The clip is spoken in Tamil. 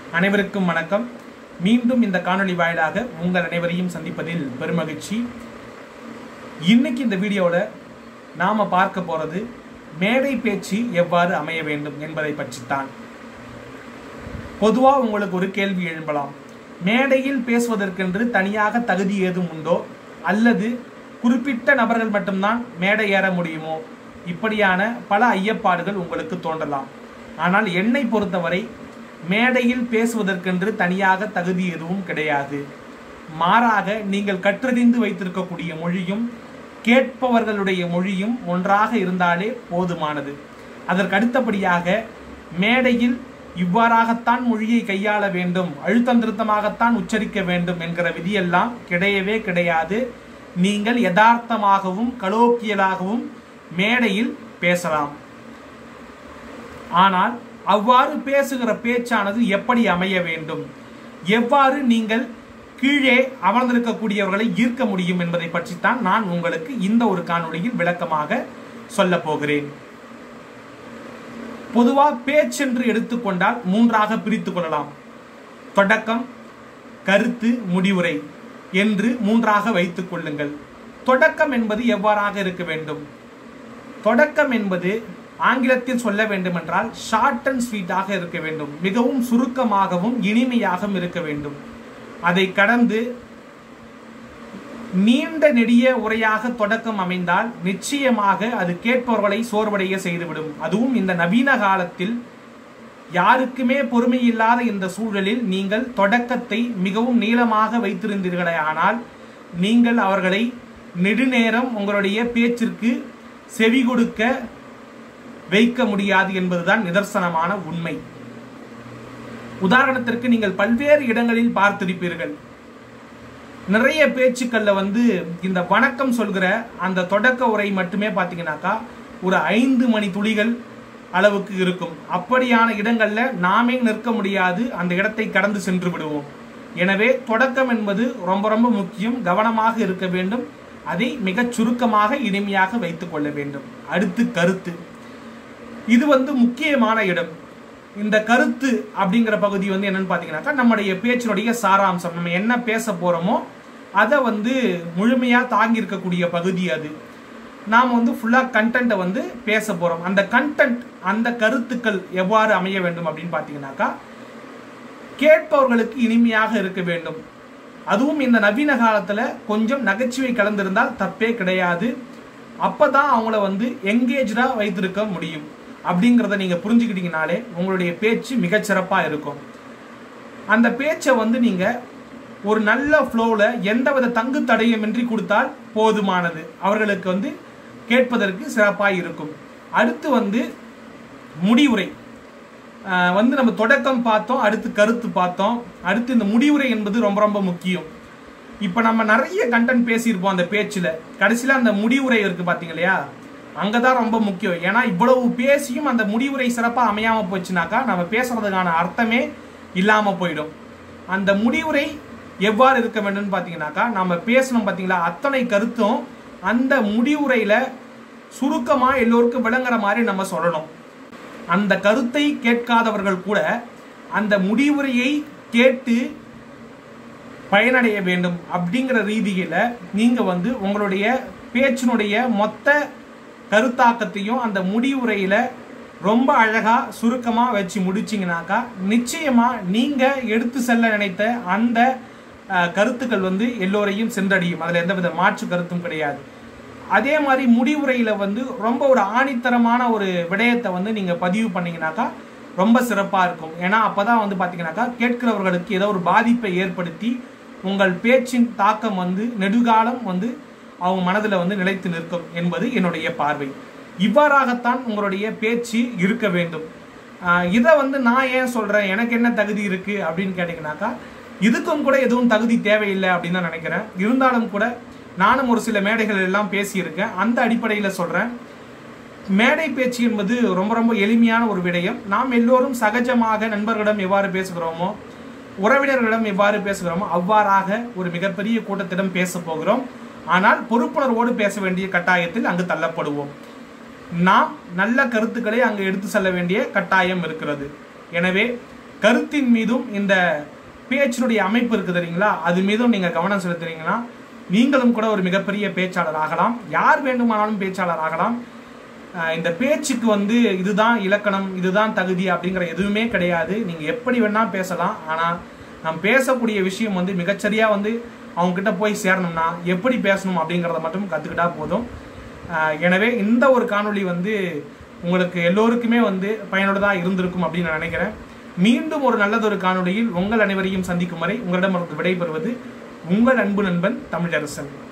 அனைவருக்கும் வணக்கம் மீண்டும் இந்த காணொளி வாயிலாக உங்கள் அனைவரையும் சந்திப்பதில் பெருமகிழ்ச்சி இன்னைக்கு இந்த வீடியோவில் நாம பார்க்க போறது மேடை பேச்சு எவ்வாறு அமைய வேண்டும் என்பதை பற்றித்தான் பொதுவாக உங்களுக்கு ஒரு கேள்வி எழும்பலாம் மேடையில் பேசுவதற்கென்று தனியாக தகுதி ஏதும் உண்டோ அல்லது குறிப்பிட்ட நபர்கள் மட்டும்தான் மேடை ஏற முடியுமோ இப்படியான பல ஐயப்பாடுகள் உங்களுக்கு தோன்றலாம் ஆனால் என்னை பொறுத்தவரை மேடையில் பேசுவதற்கென்று தனியாக தகுதி எதுவும் கிடையாது மாறாக நீங்கள் கற்றறிந்து வைத்திருக்கக்கூடிய மொழியும் கேட்பவர்களுடைய மொழியும் ஒன்றாக இருந்தாலே போதுமானது அதற்கு அடுத்தபடியாக மேடையில் இவ்வாறாகத்தான் மொழியை கையாள வேண்டும் அழுத்தந்திருத்தமாகத்தான் உச்சரிக்க வேண்டும் என்கிற விதியெல்லாம் கிடையவே கிடையாது நீங்கள் யதார்த்தமாகவும் கலோக்கியலாகவும் மேடையில் பேசலாம் ஆனால் அவ்வாறு பேசுகிற பேச்சானது எப்படி அமைய வேண்டும் எவ்வாறு நீங்கள் கீழே அமர்ந்திருக்கக்கூடியவர்களை ஈர்க்க முடியும் என்பதை பற்றித்தான் நான் உங்களுக்கு இந்த ஒரு காணொளியில் விளக்கமாக சொல்ல போகிறேன் பொதுவா பேச்சென்று எடுத்துக்கொண்டால் மூன்றாக பிரித்து கொள்ளலாம் தொடக்கம் கருத்து முடிவுரை என்று மூன்றாக வைத்துக் கொள்ளுங்கள் தொடக்கம் என்பது எவ்வாறாக இருக்க வேண்டும் தொடக்கம் என்பது ஆங்கிலத்தில் சொல்ல வேண்டுமென்றால் ஷார்ட் அண்ட் ஸ்வீட்டாக இருக்க வேண்டும் மிகவும் சுருக்கமாகவும் இனிமையாகவும் இருக்க வேண்டும் அதை கடந்து நீண்ட நெடிய உரையாக தொடக்கம் அமைந்தால் நிச்சயமாக அது கேட்பவர்களை சோர்வடைய செய்துவிடும் அதுவும் இந்த நவீன காலத்தில் யாருக்குமே பொறுமை இல்லாத இந்த சூழலில் நீங்கள் தொடக்கத்தை மிகவும் நீளமாக வைத்திருந்தீர்களே ஆனால் நீங்கள் அவர்களை நெடுநேரம் உங்களுடைய பேச்சிற்கு செவி கொடுக்க வைக்க முடியாது என்பதுதான் நிதர்சனமான உண்மை உதாரணத்திற்கு நீங்கள் பல்வேறு இடங்களில் பார்த்திருப்பீர்கள் நிறைய பேச்சுக்கள்ல வந்து இந்த வணக்கம் சொல்கிற அந்த தொடக்க உரை மட்டுமே பார்த்தீங்கன்னாக்கா ஒரு ஐந்து மணி துளிகள் அளவுக்கு இருக்கும் அப்படியான இடங்கள்ல நாமே நிற்க முடியாது அந்த இடத்தை கடந்து சென்று விடுவோம் எனவே தொடக்கம் என்பது ரொம்ப ரொம்ப முக்கியம் கவனமாக இருக்க வேண்டும் அதை மிகச் சுருக்கமாக இனிமையாக வைத்துக் கொள்ள வேண்டும் அடுத்து கருத்து இது வந்து முக்கியமான இடம் இந்த கருத்து அப்படிங்கிற பகுதி வந்து என்னன்னு பார்த்தீங்கன்னாக்கா நம்முடைய பேச்சினுடைய சாராம்சம் நம்ம என்ன பேச போறோமோ அதை வந்து முழுமையாக தாங்கி இருக்கக்கூடிய பகுதி அது நாம் வந்து ஃபுல்லாக கண்டென்ட்டை வந்து பேச போகிறோம் அந்த கண்டென்ட் அந்த கருத்துக்கள் எவ்வாறு அமைய வேண்டும் அப்படின்னு பார்த்தீங்கன்னாக்கா கேட்பவர்களுக்கு இனிமையாக இருக்க வேண்டும் அதுவும் இந்த நவீன காலத்தில் கொஞ்சம் நகைச்சுவை கலந்திருந்தால் தப்பே கிடையாது அப்போ தான் அவங்கள வந்து எங்கேஜாக வைத்திருக்க முடியும் அப்படிங்கிறத நீங்கள் புரிஞ்சுக்கிட்டீங்கனாலே உங்களுடைய பேச்சு மிகச்சிறப்பாக இருக்கும் அந்த பேச்சை வந்து நீங்கள் ஒரு நல்ல ஃப்ளோவில் எந்தவித தங்கு தடையுமின்றி கொடுத்தால் போதுமானது அவர்களுக்கு வந்து கேட்பதற்கு சிறப்பாக இருக்கும் அடுத்து வந்து முடிவுரை வந்து நம்ம தொடக்கம் பார்த்தோம் அடுத்து கருத்து பார்த்தோம் அடுத்து இந்த முடிவுரை என்பது ரொம்ப ரொம்ப முக்கியம் இப்போ நம்ம நிறைய கண்டென்ட் பேசியிருப்போம் அந்த பேச்சில் கடைசியில் அந்த முடிவுரை இருக்கு பார்த்தீங்க இல்லையா அங்கே தான் ரொம்ப முக்கியம் ஏன்னா இவ்வளவு பேசியும் அந்த முடிவுரை சிறப்பாக அமையாமல் போச்சுனாக்கா நம்ம பேசுறதுக்கான அர்த்தமே இல்லாமல் போயிடும் அந்த முடிவுரை எவ்வாறு இருக்க வேண்டும்னு பார்த்தீங்கன்னாக்கா நம்ம பேசணும் பார்த்தீங்களா அத்தனை கருத்தும் அந்த முடிவுரையில் சுருக்கமாக எல்லோருக்கும் விளங்குற மாதிரி நம்ம சொல்லணும் அந்த கருத்தை கேட்காதவர்கள் கூட அந்த முடிவுரையை கேட்டு பயனடைய வேண்டும் அப்படிங்கிற ரீதியில் நீங்கள் வந்து உங்களுடைய பேச்சினுடைய மொத்த கருத்தாக்கத்தையும் அந்த முடிவுரையில் ரொம்ப அழகாக சுருக்கமாக வச்சு முடிச்சிங்கனாக்கா நிச்சயமாக நீங்கள் எடுத்து செல்ல நினைத்த அந்த கருத்துக்கள் வந்து எல்லோரையும் சென்றடையும் அதில் எந்தவித மாற்று கருத்தும் கிடையாது அதே மாதிரி முடிவுரையில் வந்து ரொம்ப ஒரு ஆணித்தரமான ஒரு விடயத்தை வந்து நீங்கள் பதிவு பண்ணிங்கனாக்கா ரொம்ப சிறப்பாக இருக்கும் ஏன்னா அப்போ தான் வந்து பார்த்தீங்கன்னாக்கா கேட்கிறவர்களுக்கு ஏதோ ஒரு பாதிப்பை ஏற்படுத்தி உங்கள் பேச்சின் தாக்கம் வந்து நெடுகாலம் வந்து அவங்க மனதில் வந்து நிலைத்து நிற்கும் என்பது என்னுடைய பார்வை இவ்வாறாகத்தான் உங்களுடைய பேச்சு இருக்க வேண்டும் இதை வந்து நான் ஏன் சொல்கிறேன் எனக்கு என்ன தகுதி இருக்குது அப்படின்னு கேட்டிங்கனாக்கா இதுக்கும் கூட எதுவும் தகுதி தேவையில்லை அப்படின்னு தான் நினைக்கிறேன் இருந்தாலும் கூட நானும் ஒரு சில மேடைகள் எல்லாம் பேசியிருக்கேன் அந்த அடிப்படையில் சொல்கிறேன் மேடை பேச்சு என்பது ரொம்ப ரொம்ப எளிமையான ஒரு விடயம் நாம் எல்லோரும் சகஜமாக நண்பர்களிடம் எவ்வாறு பேசுகிறோமோ உறவினர்களிடம் எவ்வாறு பேசுகிறோமோ அவ்வாறாக ஒரு மிகப்பெரிய கூட்டத்திடம் பேச போகிறோம் ஆனால் பொறுப்புணர்வோடு பேச வேண்டிய கட்டாயத்தில் அங்கு தள்ளப்படுவோம் நாம் நல்ல கருத்துக்களை அங்கு எடுத்து செல்ல வேண்டிய கட்டாயம் இருக்கிறது எனவே கருத்தின் மீதும் இந்த பேச்சினுடைய அமைப்பு இருக்குது தெரியுங்களா அது மீதும் நீங்கள் கவனம் செலுத்துறீங்கன்னா நீங்களும் கூட ஒரு மிகப்பெரிய பேச்சாளர் ஆகலாம் யார் வேண்டுமானாலும் பேச்சாளர் ஆகலாம் ஆஹ் இந்த பேச்சுக்கு வந்து இதுதான் இலக்கணம் இதுதான் தகுதி அப்படிங்கிற எதுவுமே கிடையாது நீங்கள் எப்படி வேணா பேசலாம் ஆனால் நாம் பேசக்கூடிய விஷயம் வந்து மிகச்சரியாக வந்து அவங்க கிட்ட போய் சேரணும்னா எப்படி பேசணும் அப்படிங்கிறத மட்டும் கற்றுக்கிட்டா போதும் ஆஹ் எனவே இந்த ஒரு காணொளி வந்து உங்களுக்கு எல்லோருக்குமே வந்து பயனுள்ளதாக இருந்திருக்கும் அப்படின்னு நான் நினைக்கிறேன் மீண்டும் ஒரு நல்லதொரு காணொளியில் உங்கள் அனைவரையும் சந்திக்கும் வரை உங்களிடமிருந்து விடைபெறுவது உங்கள் அன்பு நண்பன் தமிழரசன்